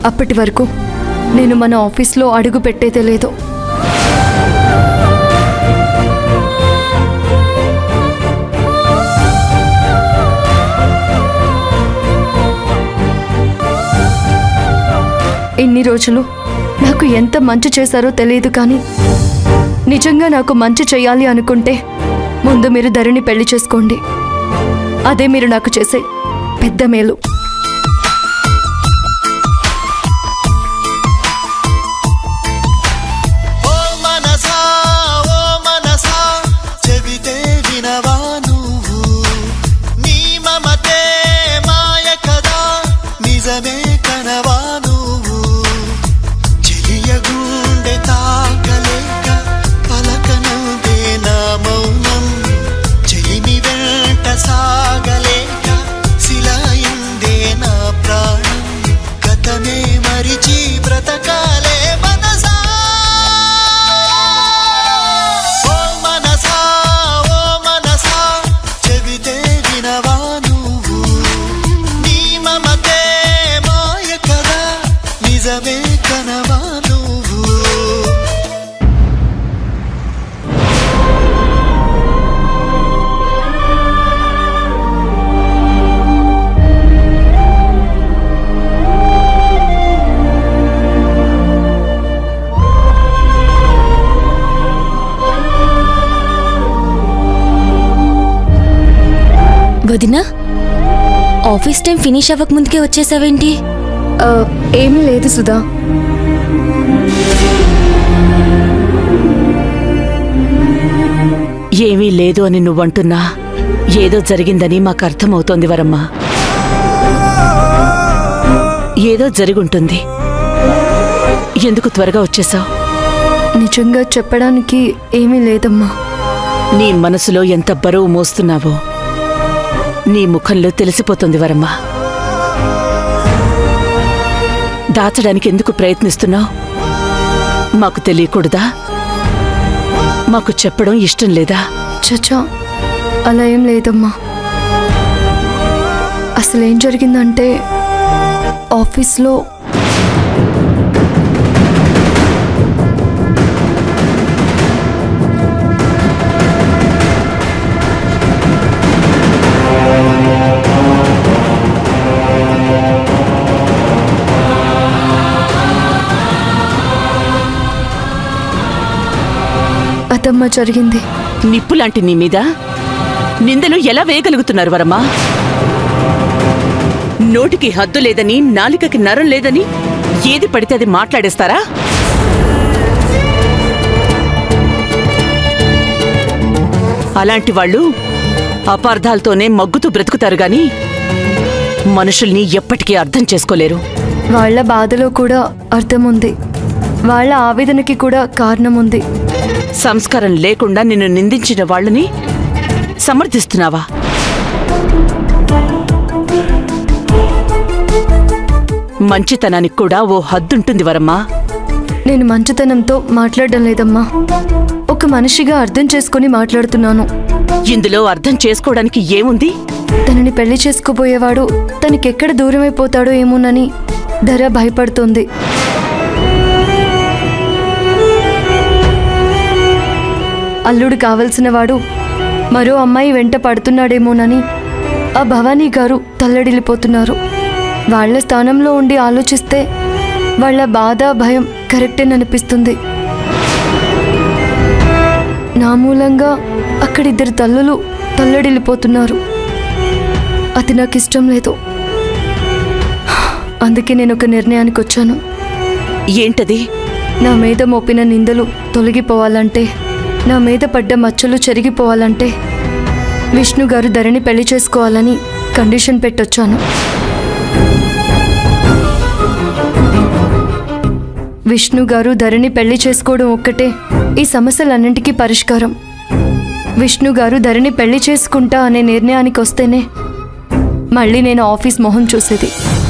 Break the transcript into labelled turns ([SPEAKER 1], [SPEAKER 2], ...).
[SPEAKER 1] అప్పటి వరకు నేను మన ఆఫీస్లో అడుగు పెట్టేదే లేదు ఇన్ని రోజులు నాకు ఎంత మంచి చేశారో తెలియదు కానీ నిజంగా నాకు మంచి చేయాలి అనుకుంటే ముందు మీరు ధరణి పెళ్లి చేసుకోండి అదే మీరు నాకు చేసే పెద్ద మేలు
[SPEAKER 2] ఓ మనసా ఓ మనసా చెబితే వినవా నువ్వు నీ మమతే మాయ కదా నిజమే కనవా నువ్వు చెలియ గుండె తాకలేక పలకనుదే నా మౌనం చెలిమి వెంట సాగలేక శిలాయిందే నా ప్రాణం గతమే మరిచి బ్రతకాలే మనసా ఓ మనసా ఓ మనసా చెబితే వినవా నువ్వు నీ మమతే మాయ కదా నిజమే కనవా నువ్వు
[SPEAKER 3] వదినా ఆఫీస్ టైం ఫినిష్ అవ్వక ముందుకే వచ్చేసావేంటి
[SPEAKER 1] ఆ, ఏమీ లేదు సుధా
[SPEAKER 4] ఏమీ లేదు అని నువ్వంటున్నా ఏదో జరిగిందని మాకు అర్థమవుతోంది వరమ్మ ఏదో జరిగుంటుంది ఎందుకు త్వరగా వచ్చేసావు
[SPEAKER 1] నిజంగా చెప్పడానికి ఏమీ లేదమ్మా
[SPEAKER 4] నీ మనసులో ఎంత బరువు మోస్తున్నావో నీ ముఖంలో తెలిసిపోతుంది వరమ్మ దాచడానికి ఎందుకు ప్రయత్నిస్తున్నావు మాకు తెలియకూడదా మాకు చెప్పడం ఇష్టం లేదా
[SPEAKER 1] చచా అలా ఏం లేదమ్మా అసలు ఏం జరిగిందంటే ఆఫీస్లో అదమ్మా జరిగింది
[SPEAKER 4] నిప్పులాంటి నీ మీద నిందలు ఎలా వేయగలుగుతున్నారు వరమ్మా నోటికి హద్దు లేదని నాలికకి నరం లేదని ఏది పడితే అది మాట్లాడేస్తారా అలాంటి వాళ్ళు అపార్థాలతోనే మగ్గుతూ బ్రతుకుతారు గాని మనుషుల్ని ఎప్పటికీ అర్థం చేసుకోలేరు
[SPEAKER 1] వాళ్ళ బాధలో కూడా అర్థం ఉంది వాళ్ళ ఆవేదనకి కూడా కారణం ఉంది
[SPEAKER 4] సంస్కారం లేకుండా నిన్ను నిందించిన వాళ్ళని సమర్థిస్తున్నావా మంచితనానికి కూడా ఓ హద్దుంటుంది వరమ్మా
[SPEAKER 1] నేను మంచితనంతో మాట్లాడడం లేదమ్మా ఒక మనిషిగా అర్థం చేసుకొని మాట్లాడుతున్నాను
[SPEAKER 4] ఇందులో అర్థం చేసుకోవడానికి ఏముంది
[SPEAKER 1] తనని పెళ్లి చేసుకోబోయేవాడు తనకెక్కడ దూరమైపోతాడో ఏమోనని ధర భయపడుతోంది అల్లుడు కావలసిన వాడు మరో అమ్మాయి వెంట పడుతున్నాడేమోనని ఆ భవానీ గారు తల్లడిల్లిపోతున్నారు వాళ్ళ స్థానంలో ఉండి ఆలోచిస్తే వాళ్ళ బాధ భయం కరెక్టేననిపిస్తుంది నా మూలంగా అక్కడిద్దరు తల్లులు తల్లడిల్లిపోతున్నారు అది నాకు ఇష్టం లేదు అందుకే నేను ఒక నిర్ణయానికి వచ్చాను
[SPEAKER 4] ఏంటది
[SPEAKER 1] నా మీద మోపిన నిందలు తొలగిపోవాలంటే నా మీద పడ్డ మచ్చలు చెరిగిపోవాలంటే విష్ణు గారు ధరణి పెళ్లి చేసుకోవాలని కండిషన్ పెట్టొచ్చాను విష్ణు గారు ధరణి పెళ్లి చేసుకోవడం ఒక్కటే ఈ సమస్యలన్నింటికీ పరిష్కారం విష్ణు గారు ధరణి పెళ్లి చేసుకుంటా అనే నిర్ణయానికి వస్తేనే మళ్ళీ నేను ఆఫీస్ మొహం చూసేది